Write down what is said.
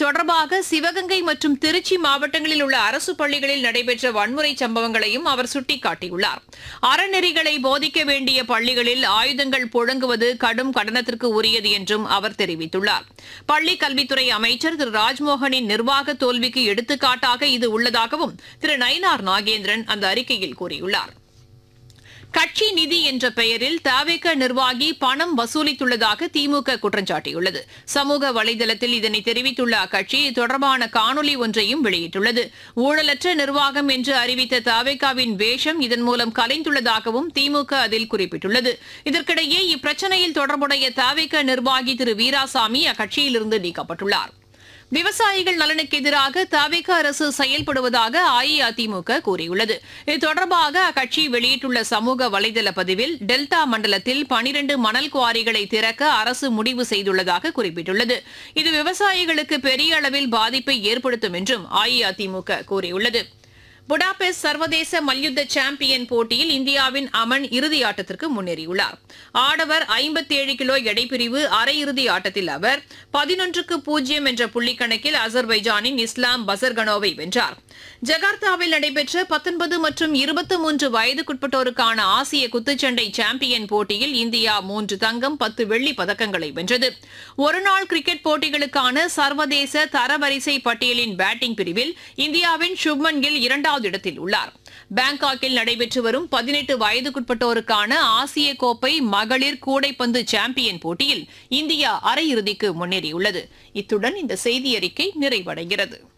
தொடர்பாக சிவகங்கை மற்றும் திருச்சி மாவட்டங்களில் உள்ள அரசு பள்ளிகளில் நடைபெற்ற வன்முறை சம்பவங்களையும் அவர் சுட்டிக்காட்டியுள்ளார் அறநெறிகளை போதிக்க வேண்டிய பள்ளிகளில் ஆயுதங்கள் புழங்குவது கடும் கண்டனத்திற்கு உரியது என்றும் அவர் தெரிவித்துள்ளார் பள்ளி கல்வித்துறை அமைச்சர் திரு ராஜ்மோகனின் நிர்வாக தோல்விக்கு எடுத்துக்காட்டாக இது உள்ளதாகவும் திரு நயினார் நாகேந்திரன் அந்த அறிக்கையில் கூறியுள்ளார் கட்சி நிதி என்ற பெயரில் தவேக நிர்வாகி பணம் வசூலித்துள்ளதாக திமுக குற்றம் சாட்டியுள்ளது சமூக வலைதளத்தில் இதனை தெரிவித்துள்ள அக்கட்சி இது தொடர்பான காணொலி ஒன்றையும் வெளியிட்டுள்ளது ஊழலற்ற நிர்வாகம் என்று அறிவித்த தவேகாவின் வேஷம் இதன் மூலம் கலைந்துள்ளதாகவும் திமுக அதில் குறிப்பிட்டுள்ளது இதற்கிடையே இப்பிரச்சனையில் தொடர்புடைய தவேக நிர்வாகி திரு வீராசாமி அக்கட்சியிலிருந்து நீக்கப்பட்டுள்ளார் விவசாயிகள் நலனுக்கு எதிராக தவிக அரசு செயல்படுவதாக அஇஅதிமுக கூறியுள்ளது இது தொடர்பாக அக்கட்சி வெளியிட்டுள்ள சமூக வலைதள பதிவில் டெல்டா மண்டலத்தில் பனிரண்டு மணல் குவாரிகளை திறக்க அரசு முடிவு செய்துள்ளதாக குறிப்பிட்டுள்ளது இது விவசாயிகளுக்கு பெரிய அளவில் பாதிப்பை ஏற்படுத்தும் என்றும் அஇஅதிமுக கூறியுள்ளது புடாபெஸ்ட் சர்வதேச மல்யுத்த சாம்பியன் போட்டியில் இந்தியாவின் அமன் இறுதி ஆட்டத்திற்கு முன்னேறியுள்ளார் ஆடவர் ஐம்பத்தேழு கிலோ எடைப்பிரிவு அரையிறுதி ஆட்டத்தில் அவர் பதினொன்றுக்கு பூஜ்ஜியம் என்ற புள்ளிக்கணக்கில் அசர்பைஜானின் இஸ்லாம் பசர்கனோவை வென்றார் ஜகார்த்தாவில் நடைபெற்ற பத்தொன்பது மற்றும் இருபத்தி மூன்று வயதுக்குட்பட்டோருக்கான ஆசிய குத்துச்சண்டை சாம்பியன் போட்டியில் இந்தியா மூன்று தங்கம் பத்து வெள்ளி பதக்கங்களை வென்றது ஒருநாள் கிரிக்கெட் போட்டிகளுக்கான சர்வதேச தரவரிசை பட்டியலின் பேட்டிங் பிரிவில் இந்தியாவின் சுப்மன் கில் இரண்டாவது இடத்தில் உள்ளார் பாங்காக்கில் நடைபெற்று வரும் பதினெட்டு வயதுக்குட்பட்டோருக்கான ஆசிய கோப்பை மகளிர் கூடைப்பந்து சாம்பியன் போட்டியில் இந்தியா அரையிறுதிக்கு முன்னேறியுள்ளது இத்துடன் இந்த செய்தி அறிக்கை நிறைவடைகிறது